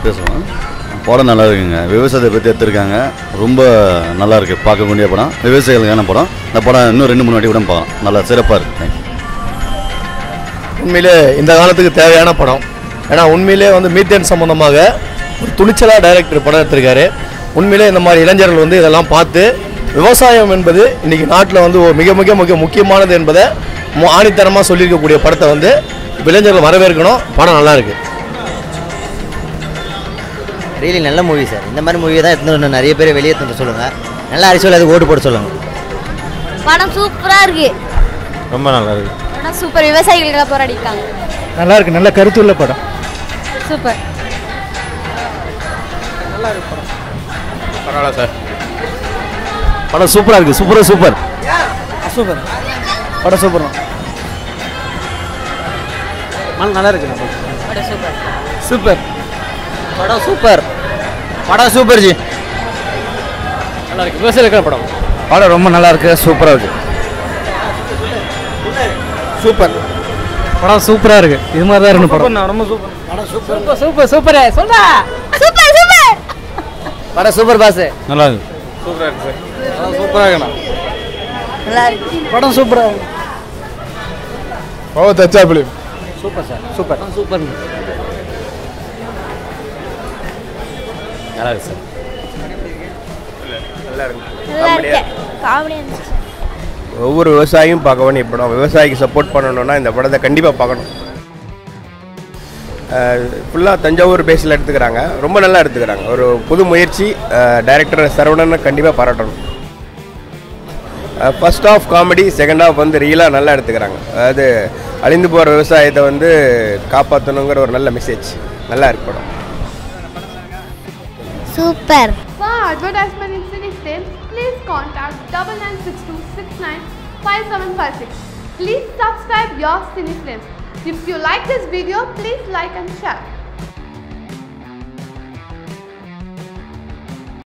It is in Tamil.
பேசுவோம் படம் நல்லா இருக்குங்க விவசாயத்தை பற்றி எடுத்திருக்காங்க ரொம்ப நல்லா இருக்கு பார்க்கக்கூடிய படம் விவசாயிகளுக்கான படம் இந்த படம் இன்னும் ரெண்டு மூணு வாட்டி கூட பார்க்கலாம் நல்லா சிறப்பாக இருக்கு தேங்க்யூ உண்மையிலே இந்த காலத்துக்கு தேவையான படம் ஏன்னா உண்மையிலே வந்து மீத்தேன் சம்பந்தமாக ஒரு துணிச்சலாக டைரக்டர் படம் எடுத்திருக்காரு உண்மையிலே இந்த மாதிரி இளைஞர்கள் வந்து இதெல்லாம் பார்த்து விவசாயம் என்பது இன்னைக்கு நாட்டில் வந்து ஒரு மிக மிக மிக முக்கியமானது என்பதை மு- ஆணித்தரமாக சொல்லியிருக்கக்கூடிய படத்தை வந்து இளைஞர்கள் வரவேற்கணும் படம் நல்லா இருக்கு ரியலி நல்ல மூவி சார் இந்த மாதிரி மூவி தான் எடுத்துன்னு வரணும். நிறைய பேர் வெளியே எடுத்துன்னு சொல்லுங்கள் நல்லா அரிசி அதுக்கு ஓட்டு போட சொல்லுங்கள் படம் சூப்பராக இருக்கு ரொம்ப நல்லா இருக்கு படம் சூப்பர் விவசாயிகளுக்காக போராடிருக்காங்க நல்லா இருக்கு நல்ல கருத்துள்ள படம் சூப்பர் பரவாயில்ல சார் படம் சூப்பராக இருக்குது சூப்பராக சூப்பர் சூப்பர் படம் சூப்பர் நல்லா இருக்கு சூப்பர் படம் சூப்பர் படம் சூப்பர் ஜி நல்லா இருக்கு விவசாயிகளுக்கான படம் படம் ரொம்ப நல்லா இருக்கு சூப்பராக இருக்கு சூப்பர் படம் சூப்பரா இருக்கு இது மாதிரி தான் இருக்கணும் படம் ரொம்ப சூப்பர் சூப்பர் சூப்பர் சூப்பர் சொல்றா சூப்பர் சூப்பர் படம் சூப்பர் பாஸ் நல்லா இருக்கு சூப்பராக இருக்கணும் நல்லா இருக்கு படம் சூப்பரா ஓ தச்சா film super sir super super நல்லா இருக்கு சார் நல்லா இருக்கு காமெடி இருந்துச்சு ஒவ்வொரு விவசாயியும் பார்க்க வேண்டிய படம் விவசாயிக்கு சப்போர்ட் பண்ணணும்னா இந்த படத்தை கண்டிப்பாக பார்க்கணும் ஃபுல்லாக தஞ்சாவூர் பேஸில் எடுத்துக்கிறாங்க ரொம்ப நல்லா எடுத்துக்கிறாங்க ஒரு புது முயற்சி டைரக்டர் சரவணனை கண்டிப்பாக பாராட்டணும் first half comedy second half வந்து ரியலாக நல்லா எடுத்துக்கிறாங்க அதாவது அழிந்து போகிற விவசாயத்தை வந்து காப்பாற்றணுங்கிற ஒரு நல்ல மெசேஜ் நல்லா இருக்கு படம் super For advertisement in Cine Sales, please contact double nine six two six nine five seven five six. Please subscribe your Cine Films. If you like this video, please like and share.